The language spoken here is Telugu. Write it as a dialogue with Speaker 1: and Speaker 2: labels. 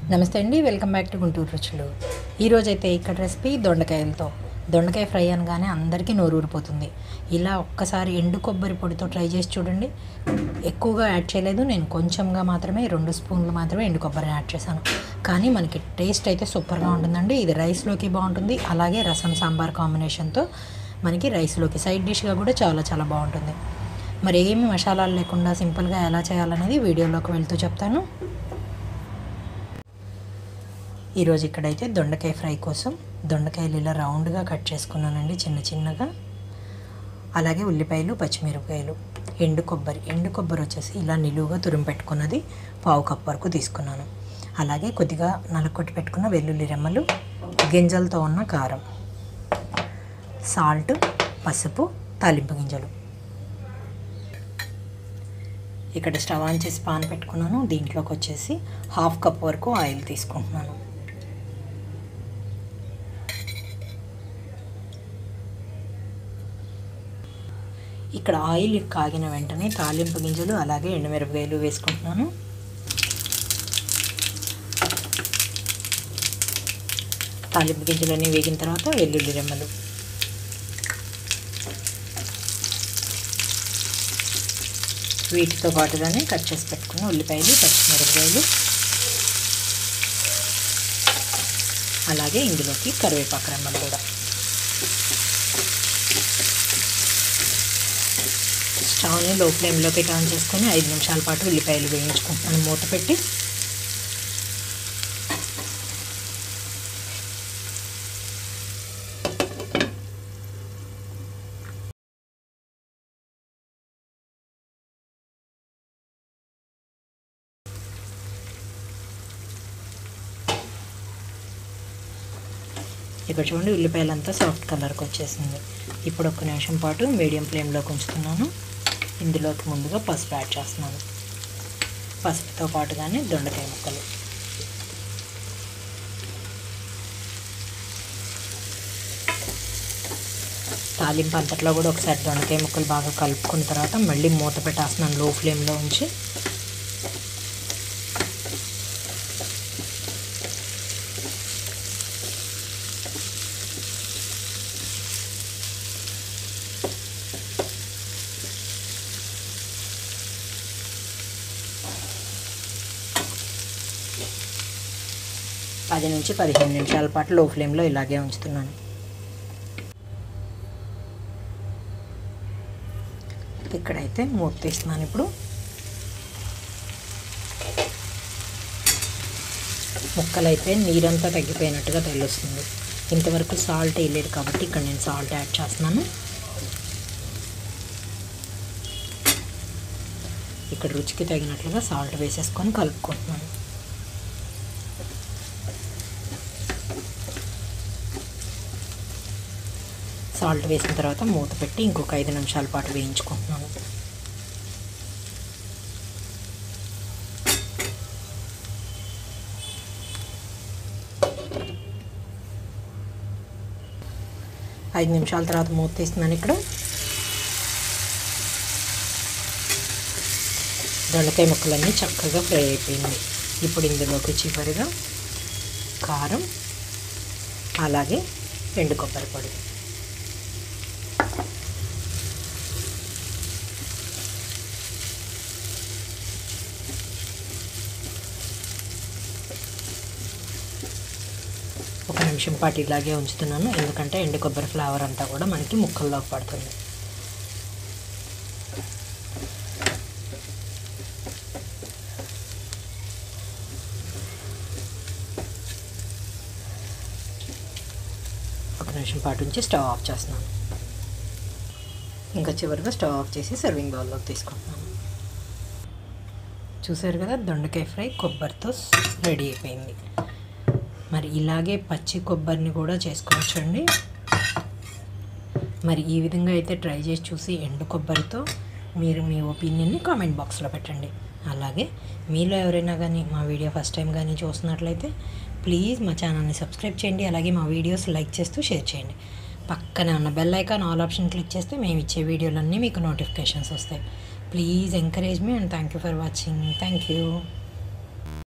Speaker 1: నమస్తే అండి వెల్కమ్ బ్యాక్ టు గుంటూరు రుచులు ఈరోజైతే ఇక్కడ రెసిపీ దొండకాయలతో దొండకాయ ఫ్రై అనగానే అందరికీ నోరు ఊరిపోతుంది ఇలా ఒక్కసారి ఎండు కొబ్బరి పొడితో ట్రై చేసి చూడండి ఎక్కువగా యాడ్ చేయలేదు నేను కొంచెంగా మాత్రమే రెండు స్పూన్లు మాత్రమే ఎండు కొబ్బరిని యాడ్ చేశాను కానీ మనకి టేస్ట్ అయితే సూపర్గా ఉంటుందండి ఇది రైస్లోకి బాగుంటుంది అలాగే రసం సాంబార్ కాంబినేషన్తో మనకి రైస్లోకి సైడ్ డిష్గా కూడా చాలా చాలా బాగుంటుంది మరి ఏమి మసాలాలు లేకుండా సింపుల్గా ఎలా చేయాలనేది వీడియోలోకి వెళ్తూ చెప్తాను ఈరోజు ఇక్కడైతే దొండకాయ ఫ్రై కోసం దొండకాయలు ఇలా రౌండ్గా కట్ చేసుకున్నానండి చిన్న చిన్నగా అలాగే ఉల్లిపాయలు పచ్చిమిరపకాయలు ఎండు కొబ్బరి ఎండు కొబ్బరి వచ్చేసి ఇలా నిలువుగా తురిమి పెట్టుకున్నది పావు కప్ వరకు తీసుకున్నాను అలాగే కొద్దిగా నలకొట్టి పెట్టుకున్న వెల్లుల్లి రెమ్మలు గింజలతో ఉన్న కారం సాల్ట్ పసుపు తాలింపు గింజలు ఇక్కడ స్టవ్ ఆన్ చేసి పాన్ పెట్టుకున్నాను దీంట్లోకి వచ్చేసి హాఫ్ కప్ వరకు ఆయిల్ తీసుకుంటున్నాను ఇక్కడ ఆయిల్ కాగిన వెంటనే తాలింపు గింజలు అలాగే ఎండుమిరపకాయలు వేసుకుంటున్నాను తాలింపు గింజలన్నీ వేగిన తర్వాత వెల్లుల్లి రెమ్మలు వీటితో పాటుగానే కట్ చేసి పెట్టుకున్న ఉల్లిపాయలు పచ్చిమిరపకాయలు అలాగే ఇందులోకి కరివేపాకు రెమ్మలు కూడా స్టవ్ని లో ఫ్లేమ్లో పెట్టి ఆన్ చేసుకొని ఐదు నిమిషాల పాటు ఉల్లిపాయలు వేయించుకుంటున్నాను మూత పెట్టి ఇక్కడ చూడండి ఉల్లిపాయలంతా సాఫ్ట్ కలర్కి వచ్చేసింది ఇప్పుడు ఒక నిమిషం పాటు మీడియం ఫ్లేమ్లోకి ఉంచుతున్నాను ఇందులోకి ముందుగా పసుపు యాడ్ చేస్తున్నాను పసుపుతో పాటుగానే దొండకాయ ముక్కలు తాలింపు అంతట్లో కూడా ఒకసారి దొండకాయ ముక్కలు బాగా కలుపుకున్న తర్వాత మళ్ళీ మూత పెట్టేస్తున్నాను లో ఫ్లేమ్లో ఉంచి పది నుంచి పదిహేను నిమిషాల పాటు లో ఫ్లేమ్లో ఇలాగే ఉంచుతున్నాను ఇక్కడైతే మూత తీస్తున్నాను ఇప్పుడు ముక్కలైతే నీరంతా తగ్గిపోయినట్టుగా తెలుస్తుంది ఇంతవరకు సాల్ట్ వేయలేదు కాబట్టి ఇక్కడ నేను సాల్ట్ యాడ్ చేస్తున్నాను ఇక్కడ రుచికి తగినట్లుగా సాల్ట్ వేసేసుకొని కలుపుకుంటున్నాను సాల్ట్ వేసిన తర్వాత మూత పెట్టి ఇంకొక ఐదు నిమిషాల పాటు వేయించుకుంటున్నాను ఐదు నిమిషాల తర్వాత మూత తీస్తున్నాను ఇక్కడ దొండకాయ ముక్కలన్నీ చక్కగా ఫ్రై అయిపోయింది ఇప్పుడు ఇందులోకి చివరిగా కారం అలాగే ఎండు కొబ్బరి పొడి ఒక నిమిషం పాటు ఇలాగే ఉంచుతున్నాను ఎందుకంటే ఎండు కొబ్బరి ఫ్లేవర్ అంతా కూడా మనకి ముక్కల్లోకి పడుతుంది ఒక నిమిషం పాటు ఉంచి స్టవ్ ఆఫ్ చేస్తున్నాను ఇంకా చివరిగా స్టవ్ ఆఫ్ చేసి సర్వింగ్ బౌల్లోకి తీసుకుంటున్నాను చూసారు కదా దొండకాయ ఫ్రై కొబ్బరితో రెడీ అయిపోయింది మరి ఇలాగే పచ్చి కొబ్బరిని కూడా చేసుకోవచ్చండి మరి ఈ విధంగా అయితే ట్రై చేసి చూసి ఎండు కొబ్బరితో మీరు మీ ఒపీనియన్ని కామెంట్ బాక్స్లో పెట్టండి అలాగే మీలో ఎవరైనా కానీ మా వీడియో ఫస్ట్ టైం కానీ చూస్తున్నట్లయితే ప్లీజ్ మా ఛానల్ని సబ్స్క్రైబ్ చేయండి అలాగే మా వీడియోస్ లైక్ చేస్తూ షేర్ చేయండి పక్కనే ఉన్న bell icon all option click చేస్తే మేము ఇచ్చే వీడియోలన్నీ మీకు నోటిఫికేషన్స్ వస్తాయి please encourage me and thank you for watching thank you